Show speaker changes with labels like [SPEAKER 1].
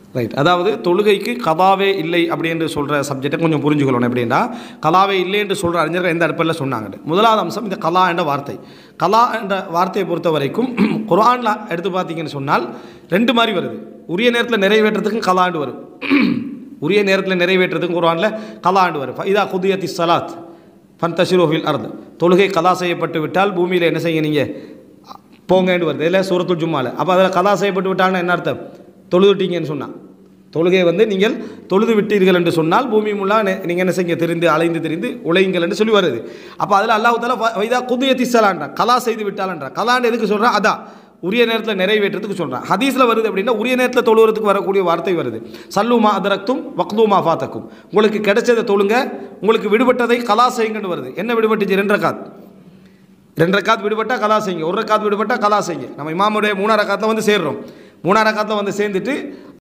[SPEAKER 1] right அதாவது தொழுகைக்கு கதாவே இல்லை அப்படின்னு சொல்கிற சப்ஜெக்டை கொஞ்சம் புரிஞ்சுக்கணும் எப்படின்னா கலாவே இல்லை என்று சொல்கிற அறிஞர்கள் எந்த அடிப்படையில் சொன்னாங்க முதலாவது அம்சம் இந்த கலா என்ற வார்த்தை கலா என்ற வார்த்தையை பொறுத்த வரைக்கும் குர்ஆன்ல எடுத்து பார்த்தீங்கன்னு சொன்னால் ரெண்டு மாதிரி வருது உரிய நேரத்தில் நிறைவேற்றத்துக்கும் கலாண்டு வரும் உரிய நேரத்தில் நிறைவேற்றத்துக்கும் குர்ஆன்ல கலாண்டு வரும் இதா குதியத்தி சலாத் ஃபன்தஷிரோஃபில் அர்த் தொழுகை கலா செய்யப்பட்டு விட்டால் பூமியில் என்ன செய்ய நீங்கள் போங்கன்னு வருது இல்லை சூரத்துல் ஜும்மால அப்போ அதில் கலா செய்யப்பட்டு விட்டாங்கன்னா என்ன அர்த்தம் தொழுதுட்டீங்கன்னு சொன்னான் தொழுகை வந்து நீங்கள் தொழுது விட்டீர்கள் என்று சொன்னால் பூமி முல்லா நீங்கள் என்ன செய்ய தெரிந்து அலைந்து தெரிந்து உழையுங்கள் என்று சொல்லி வருது அப்போ அதில் அல்லாஹ் தாலா வைதா குதியத்தி சலான்றான் கலா செய்து விட்டாலன்றான் கலான்னு எதுக்கு சொல்கிறான் அதான் உரிய நேரத்தில் நிறைவேற்றத்துக்கு சொல்கிறான் ஹதீஸில் வருது அப்படின்னா உரிய நேரத்தில் தொழுகிறதுக்கு வரக்கூடிய வார்த்தை வருது சல்லுமா அதரக்தும் வக்துமா ஃபாத்தக்கும் உங்களுக்கு கிடைச்சதை தொழுங்க உங்களுக்கு விடுபட்டதை கலா செய்யுங்கன்னு வருது என்ன விடுபட்டுச்சு ரெண்டு ரக்காத் ரெண்டு ரக்காத் விடுபட்டா கலா செய்யுங்க ஒரு ரக்காத் விடுபட்டா கலா செய்யுங்க நம்ம இமாமுடைய மூணாம் ரக்காத்தில் வந்து சேர்றோம் மூணாம் ரக்காத்தில் வந்து சேர்ந்துட்டு